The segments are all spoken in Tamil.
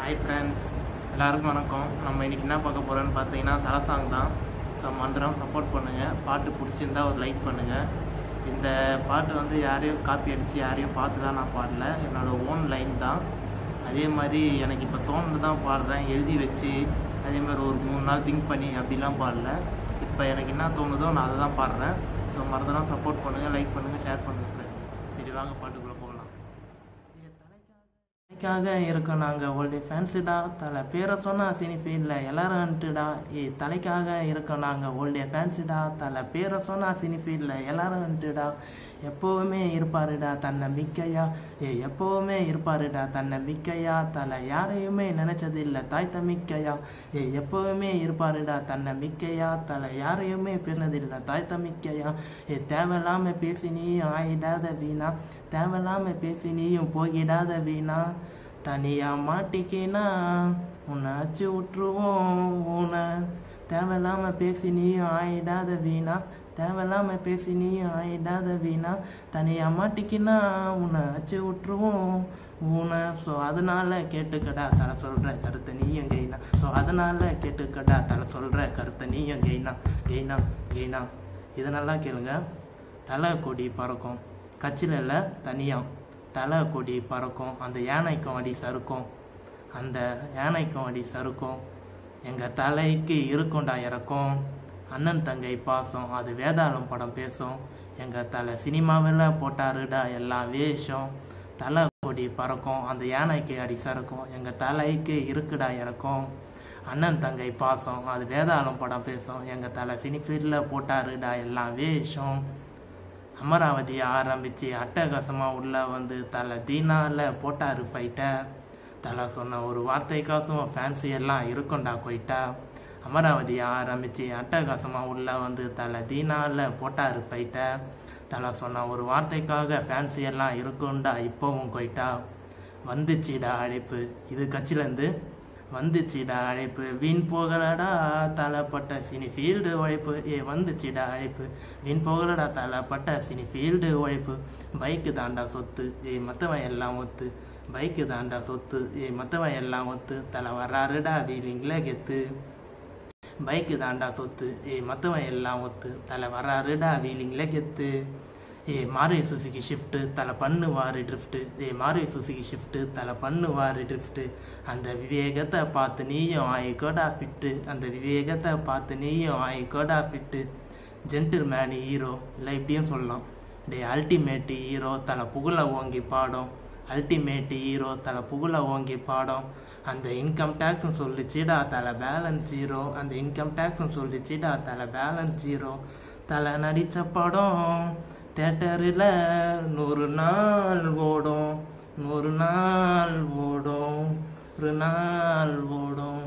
ஹாய் ஃப்ரெண்ட்ஸ் எல்லாருக்கும் வணக்கம் நம்ம இன்னைக்கு என்ன பார்க்க போகிறோன்னு பார்த்தீங்கன்னா தலை சாங் தான் ஸோ மந்திரம் சப்போர்ட் பண்ணுங்கள் பாட்டு பிடிச்சிருந்தா ஒரு லைக் பண்ணுங்கள் இந்த பாட்டு வந்து யாரையும் காப்பி அடித்து யாரையும் பார்த்து தான் நான் பாடல என்னோட ஓன் லைன் தான் அதே மாதிரி எனக்கு இப்போ தோணுது தான் பாடுறேன் எழுதி வச்சு அதே மாதிரி ஒரு மூணு நாள் திங்க் பண்ணி அப்படிலாம் பாடல இப்போ எனக்கு என்ன தோணுதோ நான் அதை தான் பாடுறேன் ஸோ மறந்துடாம சப்போர்ட் பண்ணுங்கள் லைக் பண்ணுங்கள் ஷேர் பண்ணுங்கள் friends. சரி வாங்க பாட்டுக்குள்ளே போகலாம் தலைக்காக இருக்கோம் நாங்கள் ஓல்டு ஃபேன்ஸுடா தலை பேரை சொன்னா சினி ஃபீல்டில் எல்லாரும் வந்துட்டுடா ஏ தலைக்காக இருக்கோம் நாங்கள் ஓல்டு ஃபேன்ஸுடா தலை பேரை சொன்னா சினி ஃபீல்டில் எல்லாரும் வந்துட்டுடா எப்போவுமே இருப்பாருடா தன்னம்பிக்கையா ஏ எப்போவுமே இருப்பாருடா தன்னம்பிக்கையா தலை யாரையுமே நினைச்சது இல்லை தாய் தம்பிக்கையா ஏ எப்போவுமே இருப்பாருடா தன்னம்பிக்கையா தலை யாரையுமே பேசினதில்லை தாய் தம்பிக்கையா ஏ தேவையில்லாம பேசி நீயும் ஆயிடாத வீணா தேவையில்லாம பேசி நீயும் போகிடாத வீணா தனியா மாட்டிக்கினா உன்னை அச்சு விட்டுருவோம் உன்னை தேவையில்லாம பேசி நீயும் ஆயிடாத வீணா தேவையில்லாம பேசி நீயும் ஆயிடாத வீணா தனியா மாட்டிக்கினா உன்னை அச்சு விட்டுருவோம் ஊனை ஸோ அதனால கேட்டுக்கடா தலை சொல்ற கருத்தை நீயும் கெய்னா ஸோ அதனால கேட்டுக்கடா தலை சொல்ற கருத்தை நீயும் கெய்னா கெய்னா கெய்னா இதை நல்லா கேளுங்க தலை கொடி பறக்கும் கச்சில இல்லை தனியாக தலை கொடி பறக்கும் அந்த யானைக்கும் அடி சறுக்கும் அந்த யானைக்கும் அடி சறுக்கும் எங்கள் தலைக்கு இருக்கும்டா இறக்கும் அண்ணன் தங்கை பாசம் அது வேதாளம் படம் பேசும் எங்கள் தலை சினிமாவில் போட்டாருடா எல்லாம் வேஷம் தலை கொடி பறக்கும் அந்த யானைக்கு அடி சறுக்கும் எங்கள் தலைக்கு இருக்குடா இறக்கும் அண்ணன் தங்கை பாசம் அது வேதாளம் படம் பேசும் எங்கள் தலை சினி ஃபீல்டில் போட்டாருடா எல்லாம் வேஷம் அமராவதி ஆரம்பித்து அட்டகாசமாக உள்ளே வந்து தலை தீனால போட்டாரு ஃபைட்டை தலை சொன்ன ஒரு வார்த்தைக்காசும் ஃபேன்சி எல்லாம் இருக்கும்டா கொயிட்டா அமராவதி ஆரம்பித்து அட்டகாசமாக உள்ளே வந்து தலை தீனால போட்டாரு ஃபைட்டை தலை சொன்ன ஒரு வார்த்தைக்காக ஃபேன்சி எல்லாம் இருக்கும்டா இப்போவும் கொயிட்டா வந்துச்சுடா அழைப்பு இது கட்சியிலேருந்து வந்துச்சுடா அழைப்பு வீண் போகலடா தலைப்பட்ட சினி ஃபீல்டு உழைப்பு ஏ வந்துச்சுடா அழைப்பு வீண் போகலடா தலைப்பட்ட சினி ஃபீல்டு உழைப்பு பைக்கு தாண்டா சொத்து ஏ மற்றவன் எல்லாம் ஒத்து பைக்கு தாண்டா சொத்து ஏ மற்றவன் எல்லாம் ஒத்து தலை வர்றாருடா வீலிங்கில் கெத்து பைக்கு தாண்டா சொத்து ஏ மற்றவன் எல்லாம் ஒத்து தலை வர்றாருடா வீலிங்கில் கெத்து ஏ மாரி சுசுகி ஷிஃப்ட்டு தலை பண்ணுவாரு ட்ரிஃப்ட்டு ஏ மாரி சுசுகி ஷிஃப்ட்டு தலை பண்ணுவாரு ட்ரிஃப்ட்டு அந்த விவேகத்தை பார்த்து நீயும் ஆயிக்கோடா ஃபிட்டு அந்த விவேகத்தை பார்த்து நீயும் ஆயிக்கோடா ஃபிட்டு ஜென்டில் மேன் ஹீரோ இல்லை இப்படியும் சொல்லலாம் டே அல்டிமேட் ஹீரோ தலை புகழ ஓங்கி பாடும் அல்டிமேட் ஹீரோ தலை புகழ ஓங்கி பாடும் அந்த இன்கம் டேக்ஸும் சொல்லிச்சுடா தலை பேலன்ஸ் ஜீரோ அந்த இன்கம் டேக்ஸும் சொல்லிச்சுடா தலை பேலன்ஸ் ஜீரோ தலை நடித்த படம் தேட்டரில் நூறு நாள் ஓடும் நூறு நாள் ஓடும் ஒரு நாள் ஓடும்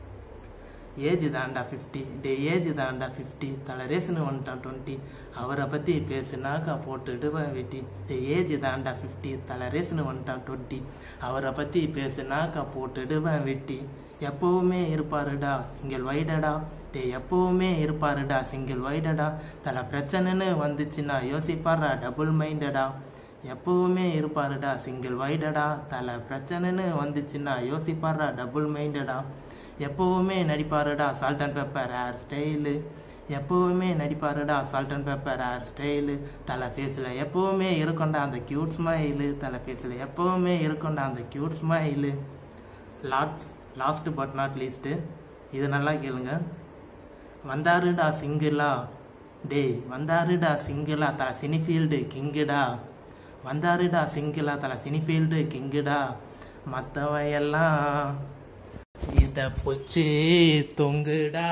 ஏஜ் தாண்டா ஃபிஃப்டி டே ஏஜ் தாண்டா ஃபிஃப்டி தலை ரேசுன்னு வந்துட்டான் டுவெண்ட்டி அவரை பற்றி பேசுனாக்கா போட்டுடுவேன் வெட்டி டே ஏஜ் தாண்டா ஃபிஃப்டி தலை ரேசுன்னு வந்துட்டான் டுவெண்ட்டி அவரை பற்றி பேசுனாக்கா போட்டுடுவேன் வெட்டி எப்போவுமே இருப்பாருடா சிங்கிள் வைடடா டே எப்போவுமே இருப்பாருடா சிங்கிள் வைடடா தலை பிரச்சனைன்னு வந்துச்சுன்னா யோசிப்பாரா டபுள் மைண்டடா எப்போவுமே இருப்பாருடா சிங்கிள் வைடடா தலை பிரச்சனைன்னு வந்துச்சுன்னா யோசிப்பாரா டபுள் மைண்டடா எப்போவுமே நடிப்பாருடா salt and pepper hair style எப்போவுமே நடிப்பாருடா salt and pepper hair style தலை ஃபேஸில் எப்போவுமே இருக்கும்டா அந்த க்யூட் ஸ்மைலு தலை ஃபேஸில் எப்போவுமே இருக்கும்டா அந்த cute smile last last but not least இது நல்லா கேளுங்க வந்தாருடா சிங்கிளா டேய் வந்தாருடா சிங்கிளா தலை சினிஃபீல்டு கிங்குடா வந்தாருடா சிங்கிளா தலை சினிஃபீல்டு கிங்குடா மற்றவன் எல்லாம் இத பொச்சு தொங்குடா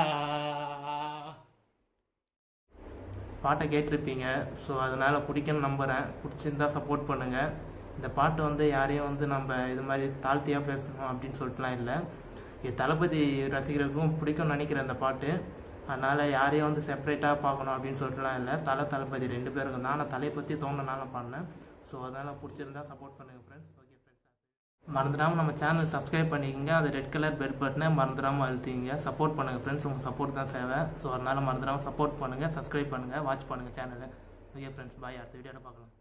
பாட்டை கேட்டிருப்பீங்க ஸோ அதனால் பிடிக்கும்னு நம்புகிறேன் பிடிச்சிருந்தா சப்போர்ட் பண்ணுங்கள் இந்த பாட்டு வந்து யாரையும் வந்து நம்ம இது மாதிரி தாழ்த்தியாக பேசணும் அப்படின்னு சொல்லிட்டுலாம் இல்லை இது தளபதி ரசிகர்களுக்கும் பிடிக்கும்னு நினைக்கிறேன் இந்த பாட்டு அதனால் யாரையும் வந்து செப்பரேட்டாக பார்க்கணும் அப்படின்னு சொல்லிட்டுலாம் இல்லை தலை தளபதி ரெண்டு பேருக்கும் தான் நான் தலையை பற்றி தோணுனால பாடினேன் ஸோ அதனால் பிடிச்சிருந்தா சப்போர்ட் பண்ணுங்கள் ஃப்ரெண்ட்ஸ் ஓகே ஃப்ரெண்ட்ஸ் மறந்துடாமல் நம்ம சேனல் சப்ஸ்கிரைப் பண்ணிக்கங்க அது ரெட் கலர் பெல் பட்டனை மறந்துடாமல் அழுத்திங்க சப்போர்ட் பண்ணுங்கள் ஃப்ரெண்ட்ஸ் உங்கள் சப்போர்ட் தான் தேவை ஸோ அதனால் மறந்துடாமல் சப்போர்ட் பண்ணுங்கள் சப்ஸ்கிரைப் பண்ணுங்கள் வாட்ச் பண்ணுங்கள் சேனலை ஓகே ஃப்ரெண்ட்ஸ் பாய் அடுத்த வீடியோவில் பார்க்கலாம்